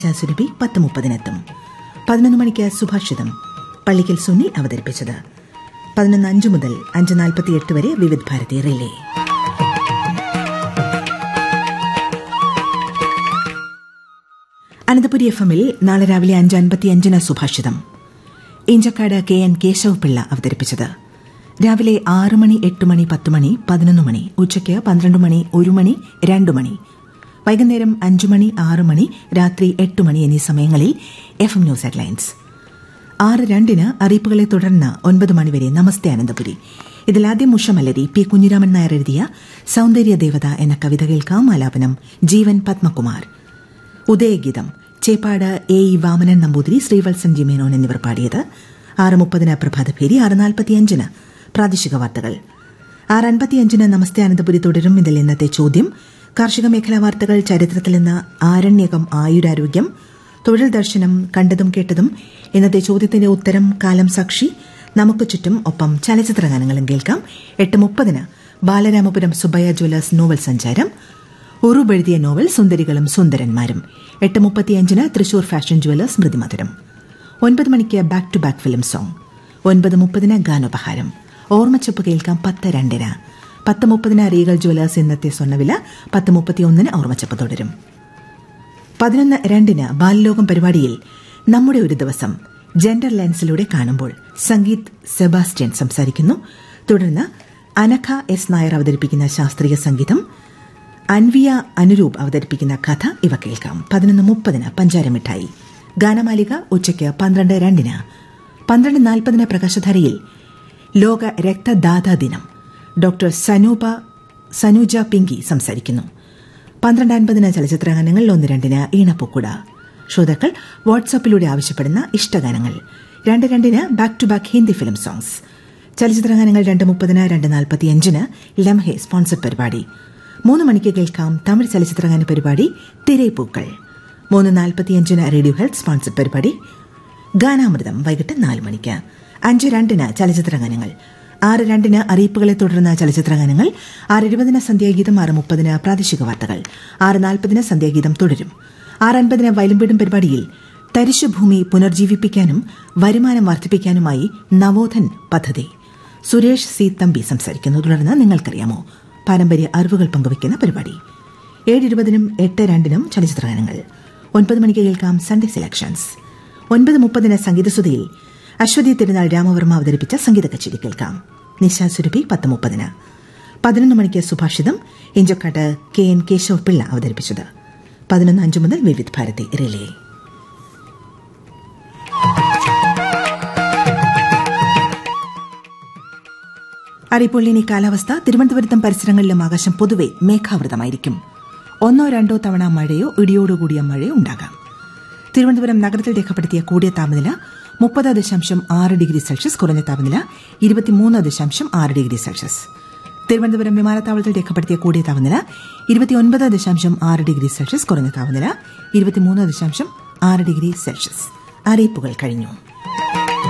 സുരഭി പത്ത് മുപ്പതിനെത്തും പതിനൊന്ന് മണിക്ക് സുഭാഷിതം പള്ളിക്കൽ സുനിൽ അവതരിപ്പിച്ചത് പതിനൊന്ന് അഞ്ച് മുതൽ അഞ്ച് നാൽപ്പത്തിയെട്ട് വരെ വിവിധ് ഭാരതി റിലേ അനന്തപുരി എഫ് എമ്മിൽ നാളെ രാവിലെ അഞ്ച് അൻപത്തിയഞ്ചിന് സുഭാഷിതം ഇഞ്ചക്കാട് കെ എൻ കേശവ് പിള്ള അവതരിപ്പിച്ചത് രാവിലെ ആറ് മണി എട്ട് മണി പത്ത് മണി പതിനൊന്ന് മണി ഉച്ചയ്ക്ക് പന്ത്രണ്ട് മണി ഒരു മണി രണ്ട് മണി വൈകുന്നേരം അഞ്ചു മണി ആറ് മണി രാത്രി എട്ട് മണി എന്നീ സമയങ്ങളിൽ എഫ് എം ന്യൂസ് ഹെഡ്ലൈൻസ് ആറ് രണ്ടിന് അറിയിപ്പുകളെ തുടർന്ന് ഒൻപത് മണിവരെ നമസ്തേ അനന്തപുരി ഇതിൽ ആദ്യം ഉഷമലരി പി കുഞ്ഞിരാമൻ നായർ എഴുതിയ സൌന്ദര്യ ദേവത എന്ന കവിത കേൾക്കാം ആലാപനം Jeevan Padmakumar Udayageetham Cheppad A E Vamanan Namboothiri Sreevalsan G Menon എന്നിവർ പാടിയത് ആറ് മുപ്പതിന് പ്രഭാതഭേരി ആറ് നാൽപ്പത്തിയഞ്ചിന് പ്രാദേശിക വാർത്തകൾ ആറ് അൻപത്തിയഞ്ചിന് നമസ്തേ അനന്തപുരി തുടരും ഇതിൽ ഇന്നത്തെ ചോദ്യം കാർഷിക മേഖലാ വാർത്തകൾ ചരിത്രത്തിൽ നിന്ന് ആരണ്യകം ആയുരാരോഗ്യം തൊഴിൽ ദർശനം കണ്ടതും കേട്ടതും ഇന്നത്തെ ചോദ്യത്തിന്റെ ഉത്തരം കാലം സാക്ഷി നമുക്ക് ചുറ്റും ഒപ്പം ചലച്ചിത്ര ഗാനങ്ങളും കേൾക്കാം എട്ട് മുപ്പതിന് ബാലരാമപുരം സുബയ്യ ജ്വല്ലേഴ്സ് നോവൽ സഞ്ചാരം ഉറുബെഴുതിയ നോവൽ സുന്ദരികളും സുന്ദരന്മാരും എട്ട് മുപ്പത്തിയഞ്ചിന് തൃശൂർ ഫാഷൻ ജ്വല്ലേഴ്സ് സ്മൃതിമധുരം ഒൻപത് മണിക്ക് back to back film song ഒൻപത് മുപ്പതിന് ഗാനോപഹാരം ഓർമ്മച്ചപ്പ് കേൾക്കാം പത്ത് രണ്ടിന് പത്ത് മുപ്പതിന് റീഗൽ ജ്വല്ലേഴ്സ് ഇന്നത്തെ സ്വർണ്ണവില പത്ത് മുപ്പത്തിയൊന്നിന് ഓർമ്മച്ചപ്പ് തുടരും പതിനൊന്ന് രണ്ടിന് ബാലലോകം പരിപാടിയിൽ നമ്മുടെ ഒരു ദിവസം ജെൻഡർ ലെൻസിലൂടെ കാണുമ്പോൾ സംഗീത് സെബാസ്റ്റ്യൻ സംസാരിക്കുന്നു തുടർന്ന് അനഖ എസ് നായർ അവതരിപ്പിക്കുന്ന ശാസ്ത്രീയ സംഗീതം അൻവിയ അനുരൂപ് അവതരിപ്പിക്കുന്ന കഥ ഇവ കേൾക്കാം പതിനൊന്ന് മുപ്പതിന് പഞ്ചാരമിഠായി ഗാനമാലിക ഉച്ചയ്ക്ക് പന്ത്രണ്ട് രണ്ടിന് പന്ത്രണ്ട് നാൽപ്പതിന് പ്രകാശധാരയിൽ ലോക രക്തദാതാ ദിനം ഡോക്ടർ സനൂപ സനൂജ പിങ്കി സംസാരിക്കുന്നു പന്ത്രണ്ട് അൻപതിന് ചലച്ചിത്ര ഗാനങ്ങൾ ഒന്ന് രണ്ടിന് ഈണപ്പൂക്കുട ശ്രോതാക്കൾ വാട്സാപ്പിലൂടെ ആവശ്യപ്പെടുന്ന ഇഷ്ടഗാനങ്ങൾ രണ്ട് രണ്ടിന് back to back Hindi film songs ചലച്ചിത്ര ഗാനങ്ങൾ രണ്ട് മുപ്പതിന് രണ്ട് നാൽപ്പത്തിയഞ്ചിന് ലംഹെ സ്പോൺസർഡ് പരിപാടി മൂന്ന് മണിക്ക് കേൾക്കാം തമിഴ് ചലച്ചിത്രഗാന പരിപാടി തിരൈപ്പൂക്കൾ മൂന്ന് നാൽപ്പത്തിയഞ്ചിന് റേഡിയോ ഹെൽത്ത് സ്പോൺസർഡ് പരിപാടി ഗാനാമൃതം വൈകിട്ട് നാല് മണിക്ക് അഞ്ച് രണ്ടിന് ചലച്ചിത്ര ഗാനങ്ങൾ ആറ് രണ്ടിന് അറിയിപ്പുകളെ തുടർന്ന് ചലച്ചിത്ര ഗാനങ്ങൾ ആറ് ഇരുപതിന് സന്ധ്യാഗീതം ആറ് മുപ്പതിന് പ്രാദേശിക വാർത്തകൾ ആറ് നാൽപ്പതിന് സന്ധ്യാഗീതം തുടരും ആറ് അൻപതിന് വയലുംപീടും പരിപാടിയിൽ തരിശുഭൂമി പുനർജീവിപ്പിക്കാനും വരുമാനം വർദ്ധിപ്പിക്കാനുമായി നവോധൻ പദ്ധതി സുരേഷ് സി തമ്പി സംസാരിക്കുന്നു തുടർന്ന് നിങ്ങൾക്കറിയാമോ പാരമ്പര്യ അറിവുകൾ പങ്കുവയ്ക്കുന്ന പരിപാടി ഏഴ് ഇരുപതിനും എട്ട് രണ്ടിനും ചലച്ചിത്ര ഗാനങ്ങൾ ഒൻപത് മണിക്ക് കേൾക്കാം സൺഡേ സെലക്ഷൻസ് ഒൻപത് മുപ്പതിന് സംഗീതസുതിയിൽ അശ്വതി തിരുനാൾ രാമവർമ്മ അവതരിപ്പിച്ച സംഗീത കച്ചേരി കേൾക്കാം നിശാ സുരഭി പത്ത് മുപ്പതിന് പതിനൊന്ന് മണിക്ക് സുഭാഷിതം ഇഞ്ചക്കാട്ട് കെ എൻ കേശവ് പിള്ള അവതരിപ്പിച്ചത് പതിനൊന്ന് അഞ്ച് മുതൽ വിവിധ് ഭാരതി റിലേ അറിയിപ്പോൾ ഇനി കാലാവസ്ഥ തിരുവനന്തപുരത്തും പരിസരങ്ങളിലും ആകാശം പൊതുവെ മേഘാവൃതമായിരിക്കും ഒന്നോ രണ്ടോ തവണ മഴയോ ഇടിയോടുകൂടിയ മഴയോ ഉണ്ടാകാം തിരുവനന്തപുരം നഗരത്തിൽ രേഖപ്പെടുത്തിയ കൂടിയ താപനില മുപ്പത് ദശാംശം ആറ് ഡിഗ്രി സെൽഷ്യസ് കുറഞ്ഞ താപനില ഇരുപത്തിമൂന്ന് ദശാംശം ആറ് ഡിഗ്രി സെൽഷ്യസ് തിരുവനന്തപുരം വിമാനത്താവളത്തിൽ രേഖപ്പെടുത്തിയ കൂടിയ താപനില ഇരുപത്തിയൊൻപത് ദശാംശം ആറ് ഡിഗ്രി സെൽഷ്യസ് കുറഞ്ഞ താപനില ഇരുപത്തിമൂന്ന് ദശാംശം ആറ് ഡിഗ്രി സെൽഷ്യസ് അറിയിപ്പുകൾ കഴിഞ്ഞു